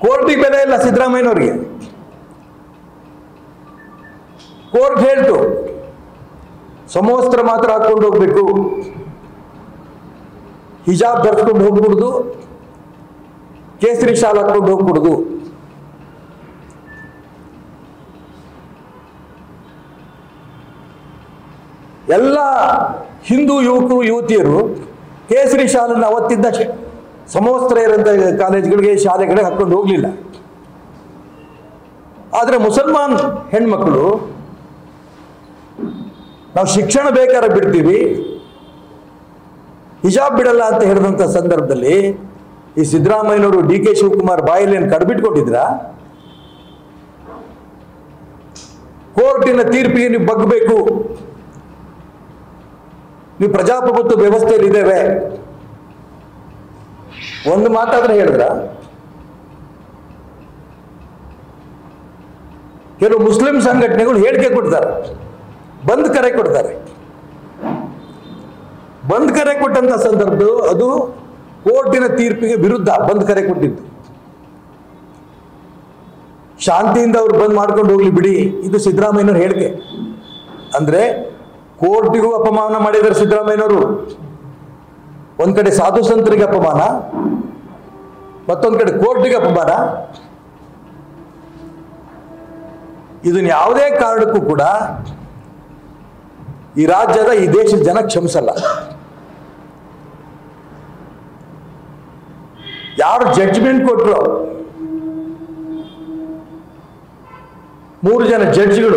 ಕೋರ್ಟಿಗೆ ಬೆಲೆ ಇಲ್ಲ ಸಿದ್ದರಾಮಯ್ಯನವ್ರಿಗೆ ಕೋರ್ಟ್ ಹೇಳ್ತು ಸಮವಸ್ತ್ರ ಮಾತ್ರ ಹಾಕೊಂಡು ಹೋಗ್ಬೇಕು ಹಿಜಾಬ್ ಧರಿಸ್ಕೊಂಡು ಹೋಗ್ಬಿಡುದು ಕೇಸರಿ ಶಾಲ್ ಹಾಕೊಂಡು ಹೋಗ್ಬಿಡುದು ಎಲ್ಲ ಹಿಂದೂ ಯುವಕರು ಯುವತಿಯರು ಕೇಸರಿ ಶಾಲನ್ನು ಅವತ್ತಿದ್ದ ಶ್- ಸಮವಸ್ತ್ರ ಇರೋಂಥ ಕಾಲೇಜ್ಗಳಿಗೆ ಶಾಲೆಗಳಿಗೆ ಹಾಕೊಂಡು ಹೋಗಲಿಲ್ಲ ಆದರೆ ಮುಸಲ್ಮಾನ್ ಹೆಣ್ಮಕ್ಳು ನಾವು ಶಿಕ್ಷಣ ಬೇಕಾದ್ರೆ ಬಿಡ್ತೀವಿ ಹಿಜಾಬ್ ಬಿಡಲ್ಲ ಅಂತ ಹೇಳಿದಂಥ ಸಂದರ್ಭದಲ್ಲಿ ಈ ಸಿದ್ದರಾಮಯ್ಯನವರು ಡಿ ಕೆ ಶಿವಕುಮಾರ್ ಬಾಯಲ್ಲಿ ಏನು ಕಡ್ಬಿಟ್ಕೊಟ್ಟಿದ್ರ ಕೋರ್ಟಿನ ತೀರ್ಪಿಗೆ ನೀವು ಬಗ್ಬೇಕು ನೀವು ಪ್ರಜಾಪ್ರಭುತ್ವ ವ್ಯವಸ್ಥೆಯಲ್ಲಿ ಇದ್ದೇವೆ ಒಂದು ಮಾತಾದ್ರೆ ಹೇಳಿದ್ರ ಕೆಲವು ಮುಸ್ಲಿಂ ಸಂಘಟನೆಗಳು ಹೇಳಿಕೆ ಕೊಡ್ತಾರೆ ಬಂದ್ ಕರೆ ಕೊಡ್ತಾರೆ ಬಂದ್ ಕರೆ ಕೊಟ್ಟಂತ ಸಂದರ್ಭ ಅದು ಕೋರ್ಟಿನ ತೀರ್ಪಿಗೆ ವಿರುದ್ಧ ಬಂದ್ ಕರೆ ಕೊಟ್ಟಿದ್ದು ಶಾಂತಿಯಿಂದ ಅವ್ರು ಬಂದ್ ಮಾಡ್ಕೊಂಡು ಹೋಗ್ಲಿ ಬಿಡಿ ಇದು ಸಿದ್ದರಾಮಯ್ಯನವ್ರ ಹೇಳಿಕೆ ಅಂದ್ರೆ ಕೋರ್ಟಿಗೂ ಅಪಮಾನ ಮಾಡಿದ್ದಾರೆ ಸಿದ್ದರಾಮಯ್ಯನವರು ಒಂದ್ ಕಡೆ ಸಾಧು ಸಂತರಿಗೆ ಅಪಮಾನ ಮತ್ತೊಂದ್ ಕಡೆ ಕೋರ್ಟಿಗೆ ಅಪಮಾನ ಇದನ್ನ ಯಾವುದೇ ಕಾರಣಕ್ಕೂ ಕೂಡ ಈ ರಾಜ್ಯದ ಈ ದೇಶದ ಜನ ಕ್ಷಮಿಸಲ್ಲ ಯಾರು ಜಡ್ಜ್ಮೆಂಟ್ ಕೊಟ್ರು ಮೂರು ಜನ ಜಡ್ಜ್ಗಳು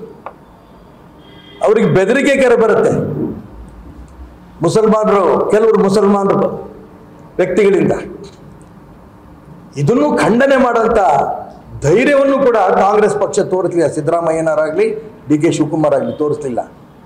ಅವರಿಗೆ ಬೆದರಿಕೆ ಕರೆ ಬರುತ್ತೆ ಮುಸಲ್ಮಾನರು ಕೆಲವರು ಮುಸಲ್ಮಾನರು ವ್ಯಕ್ತಿಗಳಿಂದ ಇದನ್ನು ಖಂಡನೆ ಮಾಡೋಂಥ ಧೈರ್ಯವನ್ನು ಕೂಡ ಕಾಂಗ್ರೆಸ್ ಪಕ್ಷ ತೋರಿಸಲಿಲ್ಲ ಸಿದ್ದರಾಮಯ್ಯನವರಾಗಲಿ ಡಿ ಕೆ ಶಿವಕುಮಾರ್ ಆಗಲಿ ತೋರಿಸಲಿಲ್ಲ